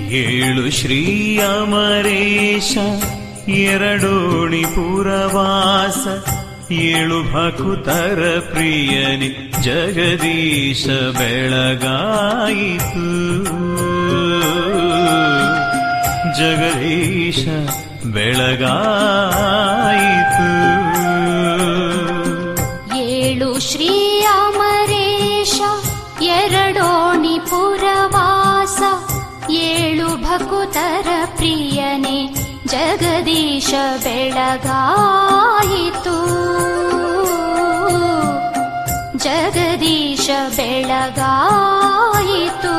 ಏಳು ಶ್ರೀ ಅಮರೇಶ ಎರಡೋಣಿ ಪುರವಾಸ ಏಳು ಭಕುತರ ಪ್ರಿಯನಿ ಜಗದೀಶ ಬೆಳಗಾಯಿತು ಜಗದೀಶ ಬೆಳಗಾಯಿತು ಏಳು ಶ್ರೀ ಅಮರೇಶ ಎರಡೋಣಿ ಪುರವಾಸ ಏಳು ಭಕುತರ ಪ್ರಿಯನೆ ಜಗದೀಶ ಬೆಳಗಾಯಿತು ಜಗದೀಶ ಬೆಳಗಾಯಿತು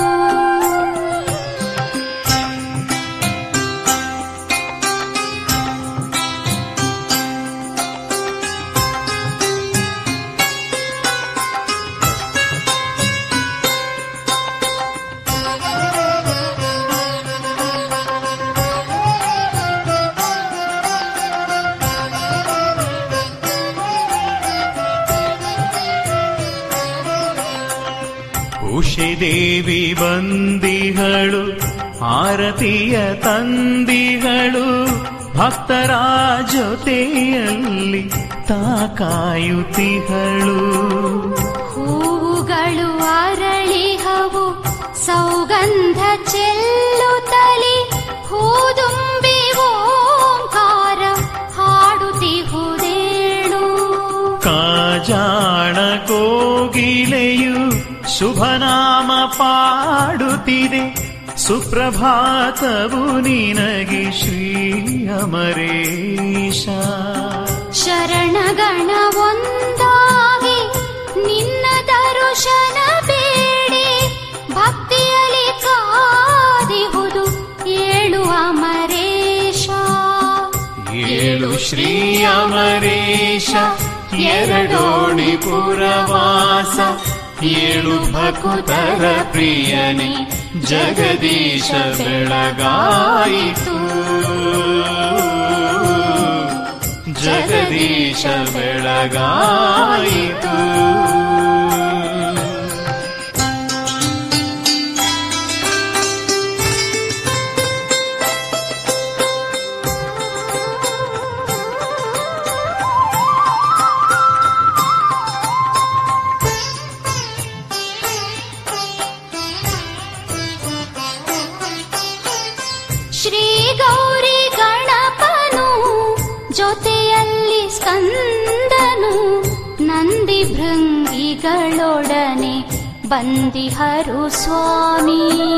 ಉಷಿದೇವಿ ಬಂದಿಗಳು ಆರತಿಯ ತಂದಿಗಳು ಭಕ್ತರ ಜೊತೆಯಲ್ಲಿ ತಾಕಾಯುತಿಗಳು ಹೂವುಗಳು ಅರಳಿಹವು ಸೌಗಂಧ ಚೆಲ್ಲುತ್ತಲಿ ಹೂದುಂಬಿ ಓಂಕಾರ ಹಾಡುತ್ತಿಹುದೇಳು ಕಾಜಾಣ ಕೋಗಿಲೆಯು ಶುಭನಾಮ ಪಾಡುತ್ತಿದೆ ಸುಪ್ರಭಾತವು ನಿನಗೆ ಶ್ರೀ ಅಮರೇಶ ಶರಣಗಣ ಒಂದಾಗಿ ನಿನ್ನ ದರುಶನ ಬೇಡಿ ಭಕ್ತಿಯಲ್ಲಿ ಕಾದಿಹುದು ಏಳು ಅಮರೇಶ ಏಳು ಶ್ರೀ ಅಮರೇಶ ಎರಡೋಣಿ ಪುರವಾಸ ಏಳು ಭಕುತರ ಪ್ರಿಯನೆ ಜಗದೀಶ ಬೆಳಗಾಯಿತು ಜಗದೀಶ ಬೆಳಗಾಯಿತು ಶ್ರೀ ಗೌರಿ ಗಣಪನು ಜೊತೆಯಲ್ಲಿ ಸ್ಕಂದನು ನಂದಿ ಭೃಂಗಿಗಳೊಡನೆ ಬಂದಿಹರು ಸ್ವಾಮಿ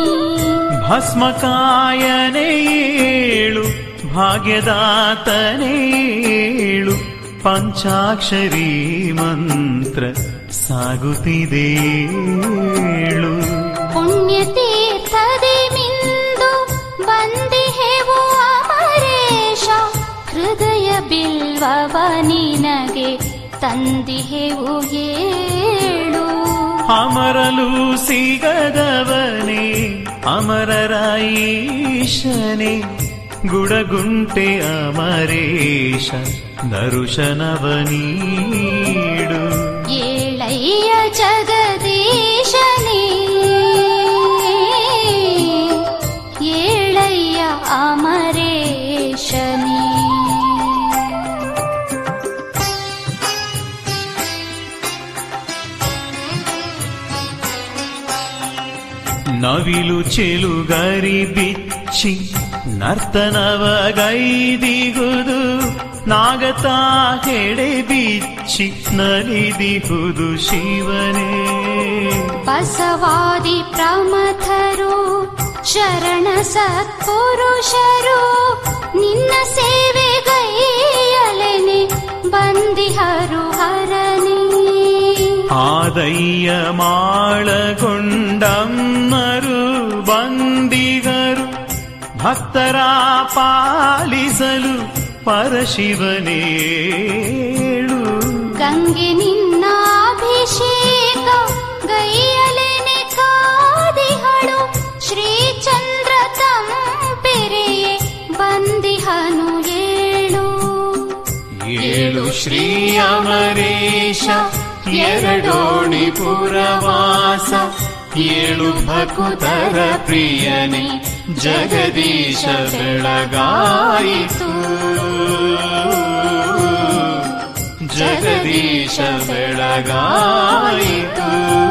ಭಸ್ಮಕಾಯನೇ ಏಳು ಭಾಗ್ಯದಾತನೇ ಏಳು ಪಂಚಾಕ್ಷರಿ ಮಂತ್ರ ಸಾಗುತ್ತಿದೆ ಏಳು ಪುಣ್ಯತೀರ್ಥದಿ ಮಿಂದು ಬಂದಿಹೆವು ಅಮರೇಶ ಹೃದಯ ಬಿಲ್ವವ ನಿನಗೆ ತಂದಿಹೆವು ಏಳು ಅಮರಲು ಸಿಗದವನೇ ಅಮರರ ಈಶನೇ ಗುಡಗುಂಟೆ ಅಮರೇಶ ದರುಶನವನೀಡು ಏಳಯ್ಯ ಜಗದೀಶನೇ ಏಳಯ್ಯ ಅಮರೇಶನೇ ನವಿಲು ಚೆಲುಗರಿ ಬಿಚ್ಚಿ ನರ್ತನವಗೈದಿಗುದು ನಾಗತಾ ಹೆಡೆ ಬಿಚ್ಚಿ ನಲಿದಿಹುದು ಶಿವನೇ ಬಸವಾದಿ ಪ್ರಮಥರು ಶರಣ ಸತ್ಪುರುಷರು ನಿನ್ನ ಸೇವೆಗೈಯಲೆನೆ ಬಂದಿಹರು ಹರನೇ ಆದಯ್ಯ ಮಾಳಗೊಂಡಮ್ಮರು ಬಂದಿಗರು ಭಕ್ತರ ಪಾಲಿಸಲು ಪರಶಿವನೇಳು ಗಂಗೆ ನಿನ್ನ ಅಭಿಷೇಕ ಗೈಯಲೆನೆ ಕಾದಿಹಳು ಶ್ರೀಚಂದ್ರ ತಂಪೆರೆಯೇ ಬಂದಿಹನು ಏಳು ಏಳು ಶ್ರೀ ಅಮರೇಶ ಎರಡೋಣಿ ಪುರವಾಸ ಏಳು ಭಕುತರ ಪ್ರಿಯನೇ ಜಗದೀಶ ಬೆಳಗಾಯಿತು ಜಗದೀಶ ಬೆಳಗಾಯಿತು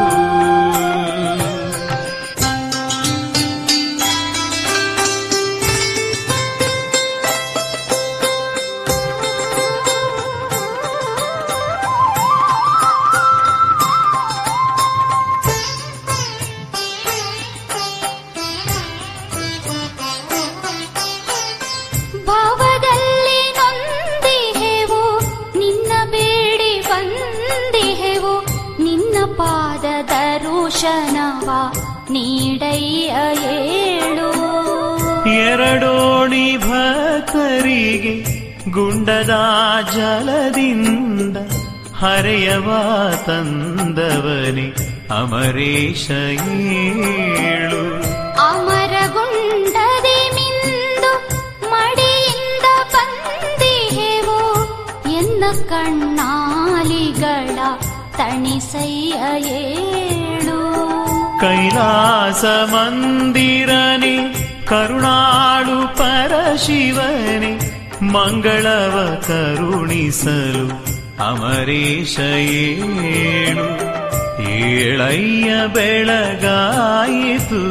ಭಾವದಲ್ಲಿ ನೊಂದಿಹೆವು ನಿನ್ನ ಬೇಡಿ ಬಂದಿಹೆವು ನಿನ್ನ ಪಾದ ದರುಶನವ ನೀಡಯ್ಯ ಏಳು ಎರಡೋಣಿ ಭಕ್ತರಿಗೆ ಗುಂಡದ ಜಲದಿಂದ ಹರೆಯವ ತಂದವನಿ ಅಮರೇಶ ಏಳು ಅಮರಗುಂಡದೆ ಮಿಂದು ಮಡಿಯಿಂದ ಬಂದಿಹೆವು ಎನ್ನ ಕಣ್ಣಾಲಿಗಳ ತಣಿಸಯ್ಯ ಏಳು ಕೈಲಾಸ ಮಂದಿರನೆ ಕರುಣಾಳು ಪರಶಿವನೆ ಮಂಗಳವ ಕರುಣಿಸಲು ಅಮರೇಶ ಏಳು ಏಳಯ್ಯ ಬೆಳಗಾಯಿತು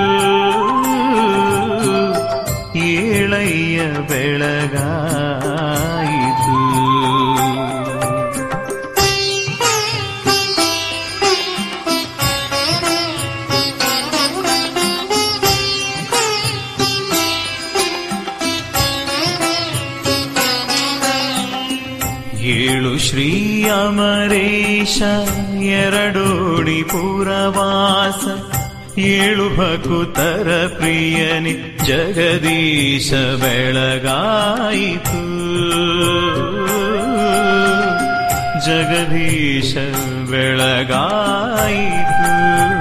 ಏಳಯ್ಯ ಬೆಳಗಾಯಿತು ಏಳು ಶ್ರೀ ಅಮರೇಶ ಎರಡೋಣಿ ಪುರವಾಸ ಏಳು ಭಕುತರ ಪ್ರಿಯನಿ ಜಗದೀಶ ಬೆಳಗಾಯಿತು ಜಗದೀಶ ಬೆಳಗಾಯಿತು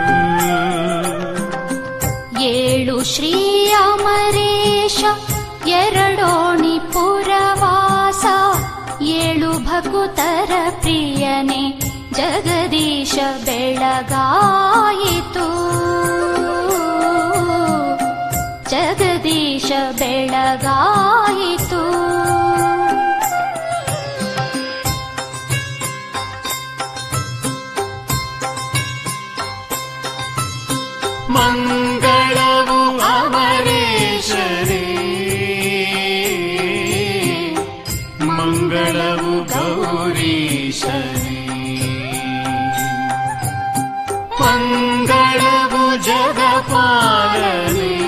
ಏಳು ಶ್ರೀ ಅಮರೇಶ ಎರಡೋಣಿ ಪುರವಾಸ ಏಳು ಭಕುತರ ಪ್ರಿಯನೆ ಜಗದೀಶ ಬೆಳಗಾಯಿತು ಜಗದೀಶ ಬೆಳಗಾಯಿತು ಮಂಗಳವು ಅಮರೇಶರೇ ಮಂಗಳವು ಗೌರೀಶರೇ ಮಂಗಳವು ಜಗಪಾಲನೆ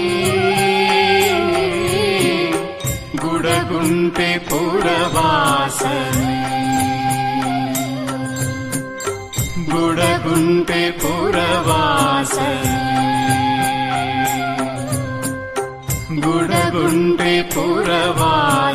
ಗುಡಗುಂಟೆ ಪುರವಾಸನೆ ಗುಡಗುಂಟೆ ಪುರವಾಸನೆ ಗುಡಗುಂಟೆ ಪುರವಾಸ